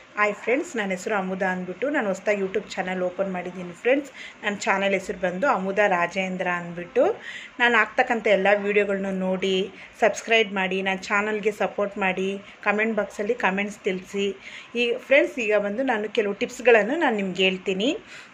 hi friends ನನ್ನ ಹೆಸರು ಅಮುದಾ ಅಂದ್ಬಿಟ್ಟು ನಾನು ಹೊಸ್ದಾಗಿ ಯೂಟ್ಯೂಬ್ ಚಾನಲ್ ಓಪನ್ ಮಾಡಿದ್ದೀನಿ ಫ್ರೆಂಡ್ಸ್ ನನ್ನ ಚಾನಲ್ ಹೆಸರು ಬಂದು ಅಮುದಾ ರಾಜೇಂದ್ರ ಅಂದ್ಬಿಟ್ಟು ನಾನು ಆಗ್ತಕ್ಕಂಥ ಎಲ್ಲ ವೀಡಿಯೋಗಳನ್ನ ನೋಡಿ ಸಬ್ಸ್ಕ್ರೈಬ್ ಮಾಡಿ ನನ್ನ ಚಾನಲ್ಗೆ ಸಪೋರ್ಟ್ ಮಾಡಿ ಕಮೆಂಟ್ ಬಾಕ್ಸಲ್ಲಿ ಕಮೆಂಟ್ಸ್ ತಿಳಿಸಿ ಈ ಫ್ರೆಂಡ್ಸ್ ಈಗ ಬಂದು ನಾನು ಕೆಲವು ಟಿಪ್ಸ್ಗಳನ್ನು ನಾನು ನಿಮ್ಗೆ ಹೇಳ್ತೀನಿ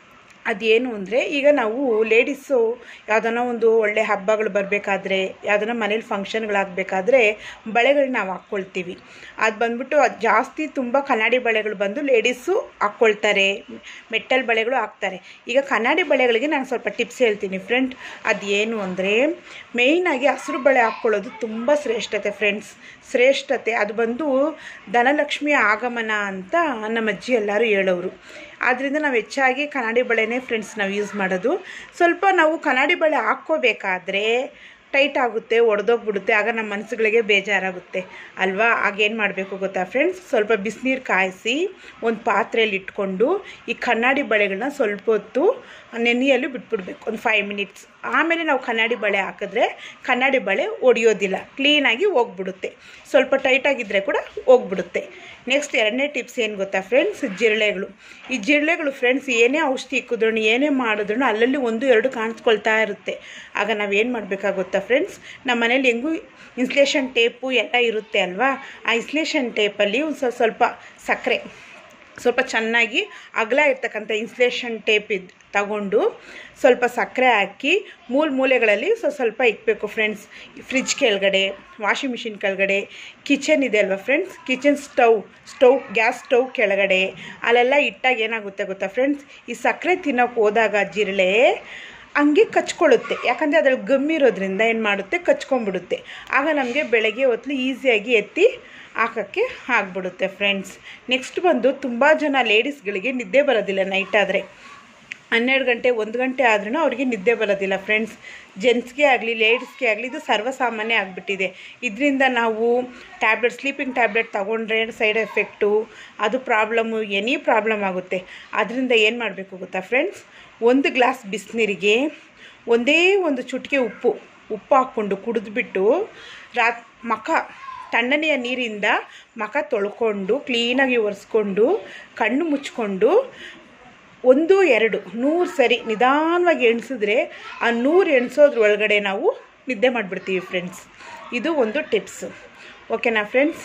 ಅದೇನು ಅಂದರೆ ಈಗ ನಾವು ಲೇಡೀಸು ಯಾವುದನ್ನ ಒಂದು ಒಳ್ಳೆ ಹಬ್ಬಗಳು ಬರಬೇಕಾದ್ರೆ ಯಾವುದನ್ನ ಮನೇಲಿ ಫಂಕ್ಷನ್ಗಳಾಗಬೇಕಾದ್ರೆ ಬಳೆಗಳು ನಾವು ಹಾಕ್ಕೊಳ್ತೀವಿ ಅದು ಬಂದ್ಬಿಟ್ಟು ಅದು ಜಾಸ್ತಿ ತುಂಬ ಕನ್ನಡಿ ಬಳೆಗಳು ಬಂದು ಲೇಡೀಸು ಹಾಕ್ಕೊಳ್ತಾರೆ ಮೆಟ್ಟಲ್ ಬಳೆಗಳು ಹಾಕ್ತಾರೆ ಈಗ ಕನ್ನಡಿ ಬಳೆಗಳಿಗೆ ನಾನು ಸ್ವಲ್ಪ ಟಿಪ್ಸ್ ಹೇಳ್ತೀನಿ ಫ್ರೆಂಡ್ ಅದೇನು ಅಂದರೆ ಮೇಯ್ನಾಗಿ ಹಸಿರು ಬಳೆ ಹಾಕ್ಕೊಳ್ಳೋದು ತುಂಬ ಶ್ರೇಷ್ಠತೆ ಫ್ರೆಂಡ್ಸ್ ಶ್ರೇಷ್ಠತೆ ಅದು ಬಂದು ಧನಲಕ್ಷ್ಮಿಯ ಆಗಮನ ಅಂತ ನಮ್ಮ ಅಜ್ಜಿ ಎಲ್ಲರೂ ಹೇಳೋರು ಆದ್ದರಿಂದ ನಾವು ಹೆಚ್ಚಾಗಿ ಕನ್ನಡಿ ಬಳೆನೇ ಫ್ರೆಂಡ್ಸ್ ನಾವು ಯೂಸ್ ಮಾಡೋದು ಸ್ವಲ್ಪ ನಾವು ಕನ್ನಡಿ ಬಳೆ ಹಾಕ್ಕೋಬೇಕಾದ್ರೆ ಟೈಟ್ ಆಗುತ್ತೆ ಒಡೆದೋಗ್ಬಿಡುತ್ತೆ ಆಗ ನಮ್ಮ ಮನಸ್ಸುಗಳಿಗೆ ಬೇಜಾರಾಗುತ್ತೆ ಅಲ್ವಾ ಆಗ ಏನು ಮಾಡಬೇಕು ಗೊತ್ತಾ ಫ್ರೆಂಡ್ಸ್ ಸ್ವಲ್ಪ ಬಿಸಿನೀರು ಕಾಯಿಸಿ ಒಂದು ಪಾತ್ರೆಯಲ್ಲಿ ಇಟ್ಕೊಂಡು ಈ ಕನ್ನಡಿ ಬಳೆಗಳನ್ನ ಸ್ವಲ್ಪ ಹೊತ್ತು ನೆನೆಯಲು ಬಿಟ್ಬಿಡ್ಬೇಕು ಒಂದು ಫೈವ್ ಮಿನಿಟ್ಸ್ ಆಮೇಲೆ ನಾವು ಕನ್ನಡಿ ಬಳೆ ಹಾಕಿದ್ರೆ ಕನ್ನಡಿ ಬಳೆ ಒಡೆಯೋದಿಲ್ಲ ಕ್ಲೀನಾಗಿ ಹೋಗ್ಬಿಡುತ್ತೆ ಸ್ವಲ್ಪ ಟೈಟಾಗಿದ್ದರೆ ಕೂಡ ಹೋಗ್ಬಿಡುತ್ತೆ ನೆಕ್ಸ್ಟ್ ಎರಡನೇ ಟಿಪ್ಸ್ ಏನು ಗೊತ್ತಾ ಫ್ರೆಂಡ್ಸ್ ಜಿರಳೆಗಳು ಈ ಜಿರಳೆಗಳು ಫ್ರೆಂಡ್ಸ್ ಏನೇ ಔಷಧಿ ಇಕ್ಕಿದ್ರು ಏನೇ ಮಾಡಿದ್ರು ಅಲ್ಲಲ್ಲಿ ಒಂದು ಎರಡು ಕಾಣಿಸ್ಕೊಳ್ತಾ ಇರುತ್ತೆ ಆಗ ನಾವೇನು ಮಾಡಬೇಕಾಗುತ್ತಾ ಫ್ರೆಂಡ್ಸ್ ನಮ್ಮ ಮನೇಲಿ ಹೆಂಗೂ ಇನ್ಸ್ಲೇಷನ್ ಟೇಪು ಎಲ್ಲ ಇರುತ್ತೆ ಅಲ್ವಾ ಆ ಇನ್ಸ್ಲೇಷನ್ ಟೇಪಲ್ಲಿ ಒಂದು ಸ್ವಲ್ಪ ಸ್ವಲ್ಪ ಸಕ್ಕರೆ ಸ್ವಲ್ಪ ಚೆನ್ನಾಗಿ ಅಗಲ ಇರ್ತಕ್ಕಂಥ ಇನ್ಸ್ಲೇಷನ್ ಟೇಪ್ ಇದು ತಗೊಂಡು ಸ್ವಲ್ಪ ಸಕ್ಕರೆ ಹಾಕಿ ಮೂಲ ಮೂಲೆಗಳಲ್ಲಿ ಸ್ವಲ್ಪ ಸ್ವಲ್ಪ ಇಕ್ಬೇಕು ಫ್ರೆಂಡ್ಸ್ ಫ್ರಿಜ್ ಕೆಳಗಡೆ ವಾಷಿಂಗ್ ಮಿಷಿನ್ ಕೆಳಗಡೆ ಕಿಚನ್ ಇದೆ ಅಲ್ವಾ friends kitchen stove stove gas stove ಕೆಳಗಡೆ ಅಲ್ಲೆಲ್ಲ ಇಟ್ಟಾಗ ಏನಾಗುತ್ತೆ ಗೊತ್ತಾ ಫ್ರೆಂಡ್ಸ್ ಈ ಸಕ್ಕರೆ ತಿನ್ನೋಕೆ ಹೋದಾಗ ಜಿರಳೆ ಹಂಗೆ ಕಚ್ಕೊಳ್ಳುತ್ತೆ ಯಾಕಂದರೆ ಅದ್ರಲ್ಲಿ ಗಮ್ಮಿರೋದ್ರಿಂದ ಏನು ಮಾಡುತ್ತೆ ಕಚ್ಕೊಂಡ್ಬಿಡುತ್ತೆ ಆಗ ನಮಗೆ ಬೆಳಗ್ಗೆ ಹೊತ್ತು ಈಸಿಯಾಗಿ ಎತ್ತಿ ಹಾಕೋಕ್ಕೆ ಆಗ್ಬಿಡುತ್ತೆ ಫ್ರೆಂಡ್ಸ್ ನೆಕ್ಸ್ಟ್ ಬಂದು ತುಂಬ ಜನ ಲೇಡೀಸ್ಗಳಿಗೆ ನಿದ್ದೆ ಬರೋದಿಲ್ಲ ನೈಟ್ ಆದರೆ ಹನ್ನೆರಡು ಗಂಟೆ ಒಂದು ಗಂಟೆ ಆದ್ರೂ ಅವ್ರಿಗೆ ನಿದ್ದೆ ಬರೋದಿಲ್ಲ ಫ್ರೆಂಡ್ಸ್ ಜೆಂಟ್ಸ್ಗೆ ಆಗಲಿ ಲೇಡೀಸ್ಗೆ ಆಗಲಿ ಇದು ಸರ್ವಸಾಮಾನ್ಯ ಆಗಿಬಿಟ್ಟಿದೆ ಇದರಿಂದ ನಾವು ಟ್ಯಾಬ್ಲೆಟ್ ಸ್ಲೀಪಿಂಗ್ ಟ್ಯಾಬ್ಲೆಟ್ ತೊಗೊಂಡ್ರೆ ಸೈಡ್ ಎಫೆಕ್ಟು ಅದು ಪ್ರಾಬ್ಲಮ್ಮು ಎನಿ ಪ್ರಾಬ್ಲಮ್ ಆಗುತ್ತೆ ಅದರಿಂದ ಏನು ಮಾಡಬೇಕು ಗೊತ್ತಾ ಫ್ರೆಂಡ್ಸ್ ಒಂದು ಗ್ಲಾಸ್ ಬಿಸಿನೀರಿಗೆ ಒಂದೇ ಒಂದು ಚುಟಿಕೆ ಉಪ್ಪು ಉಪ್ಪು ಹಾಕ್ಕೊಂಡು ಕುಡಿದ್ಬಿಟ್ಟು ರಾತ್ ಮಖ ತಣ್ಣನೆಯ ನೀರಿಂದ ಮಖ ತೊಳ್ಕೊಂಡು ಕ್ಲೀನಾಗಿ ಒರೆಸ್ಕೊಂಡು ಕಣ್ಣು ಮುಚ್ಕೊಂಡು ಒಂದು ಎರಡು ನೂರು ಸರಿ ನಿಧಾನವಾಗಿ ಎಣಿಸಿದ್ರೆ ಆ ನೂರು ಎಣಿಸೋದ್ರ ಒಳಗಡೆ ನಾವು ನಿದ್ದೆ ಮಾಡಿಬಿಡ್ತೀವಿ ಫ್ರೆಂಡ್ಸ್ ಇದು ಒಂದು ಟಿಪ್ಸ್ ಓಕೆನಾ ಫ್ರೆಂಡ್ಸ್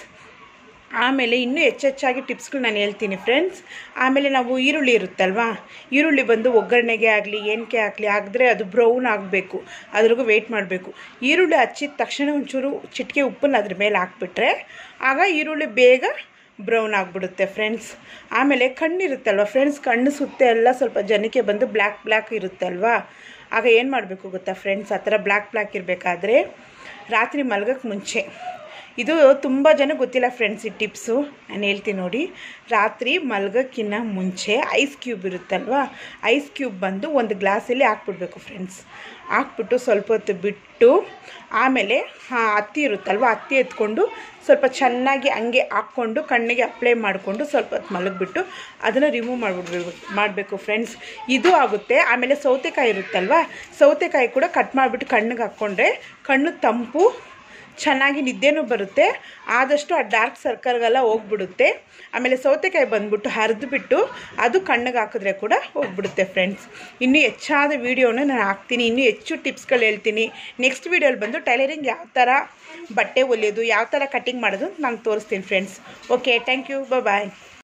ಆಮೇಲೆ ಇನ್ನೂ ಹೆಚ್ಚೆಚ್ಚಾಗಿ ಟಿಪ್ಸ್ಗಳು ನಾನು ಹೇಳ್ತೀನಿ ಫ್ರೆಂಡ್ಸ್ ಆಮೇಲೆ ನಾವು ಈರುಳ್ಳಿ ಇರುತ್ತಲ್ವಾ ಈರುಳ್ಳಿ ಬಂದು ಒಗ್ಗರಣೆಗೆ ಆಗಲಿ ಏನಕ್ಕೆ ಆಗಲಿ ಆಗಿದ್ರೆ ಅದು ಬ್ರೌನ್ ಆಗಬೇಕು ಅದ್ರಿಗೂ ವೆಯ್ಟ್ ಮಾಡಬೇಕು ಈರುಳ್ಳಿ ಹಚ್ಚಿದ ತಕ್ಷಣ ಒಂಚೂರು ಚಿಟಿಕೆ ಉಪ್ಪನ್ನು ಅದ್ರ ಮೇಲೆ ಹಾಕ್ಬಿಟ್ರೆ ಆಗ ಈರುಳ್ಳಿ ಬೇಗ ಬ್ರೌನ್ ಆಗಿಬಿಡುತ್ತೆ ಫ್ರೆಂಡ್ಸ್ ಆಮೇಲೆ ಕಣ್ಣಿರುತ್ತಲ್ವ ಫ್ರೆಂಡ್ಸ್ ಕಣ್ಣು ಸುತ್ತ ಎಲ್ಲ ಸ್ವಲ್ಪ ಜನಕ್ಕೆ ಬಂದು ಬ್ಲ್ಯಾಕ್ ಬ್ಲ್ಯಾಕ್ ಇರುತ್ತಲ್ವಾ ಆಗ ಏನು ಮಾಡಬೇಕು ಗೊತ್ತಾ ಫ್ರೆಂಡ್ಸ್ ಆ ಥರ ಬ್ಲ್ಯಾಕ್ ಬ್ಲ್ಯಾಕ್ ಇರಬೇಕಾದ್ರೆ ರಾತ್ರಿ ಮಲ್ಗೋಕ್ಕೆ ಮುಂಚೆ ಇದು ತುಂಬ ಜನ ಗೊತ್ತಿಲ್ಲ ಫ್ರೆಂಡ್ಸ್ ಈ ಟಿಪ್ಸು ನಾನು ಹೇಳ್ತೀನಿ ನೋಡಿ ರಾತ್ರಿ ಮಲ್ಗೋಕ್ಕಿಂತ ಮುಂಚೆ ಐಸ್ ಕ್ಯೂಬ್ ಇರುತ್ತಲ್ವ ಐಸ್ ಕ್ಯೂಬ್ ಬಂದು ಒಂದು ಗ್ಲಾಸಲ್ಲಿ ಹಾಕ್ಬಿಡ್ಬೇಕು ಫ್ರೆಂಡ್ಸ್ ಹಾಕ್ಬಿಟ್ಟು ಸ್ವಲ್ಪ ಹೊತ್ತು ಬಿಟ್ಟು ಆಮೇಲೆ ಹತ್ತಿ ಇರುತ್ತಲ್ವ ಹತ್ತಿ ಎತ್ಕೊಂಡು ಸ್ವಲ್ಪ ಚೆನ್ನಾಗಿ ಹಂಗೆ ಹಾಕ್ಕೊಂಡು ಕಣ್ಣಿಗೆ ಅಪ್ಲೈ ಮಾಡಿಕೊಂಡು ಸ್ವಲ್ಪ ಹೊತ್ತು ಮಲಗಿಬಿಟ್ಟು ಅದನ್ನು ರಿಮೂವ್ ಮಾಡಿಬಿಡ್ಬೇಕು ಮಾಡಬೇಕು ಫ್ರೆಂಡ್ಸ್ ಇದು ಆಗುತ್ತೆ ಆಮೇಲೆ ಸೌತೆಕಾಯಿ ಇರುತ್ತಲ್ವ ಸೌತೆಕಾಯಿ ಕೂಡ ಕಟ್ ಮಾಡಿಬಿಟ್ಟು ಕಣ್ಣಿಗೆ ಹಾಕ್ಕೊಂಡ್ರೆ ಕಣ್ಣು ತಂಪು ಚೆನ್ನಾಗಿ ನಿದ್ದೆನೂ ಬರುತ್ತೆ ಆದಷ್ಟು ಆ ಡಾರ್ಕ್ ಸರ್ಕಲ್ಗೆಲ್ಲ ಹೋಗ್ಬಿಡುತ್ತೆ ಆಮೇಲೆ ಸೌತೆಕಾಯಿ ಬಂದ್ಬಿಟ್ಟು ಹರಿದ್ಬಿಟ್ಟು ಅದು ಕಣ್ಣಿಗೆ ಹಾಕಿದ್ರೆ ಕೂಡ ಹೋಗ್ಬಿಡುತ್ತೆ ಫ್ರೆಂಡ್ಸ್ ಇನ್ನೂ ಹೆಚ್ಚಾದ ವೀಡಿಯೋನ ನಾನು ಹಾಕ್ತೀನಿ ಇನ್ನೂ ಹೆಚ್ಚು ಟಿಪ್ಸ್ಗಳು ಹೇಳ್ತೀನಿ ನೆಕ್ಸ್ಟ್ ವೀಡಿಯೋಲಿ ಬಂದು ಟೈಲರಿಂಗ್ ಯಾವ ಥರ ಬಟ್ಟೆ ಹೊಲಿಯೋದು ಯಾವ ಥರ ಕಟ್ಟಿಂಗ್ ಮಾಡೋದು ನಾನು ತೋರಿಸ್ತೀನಿ friends okay thank you bye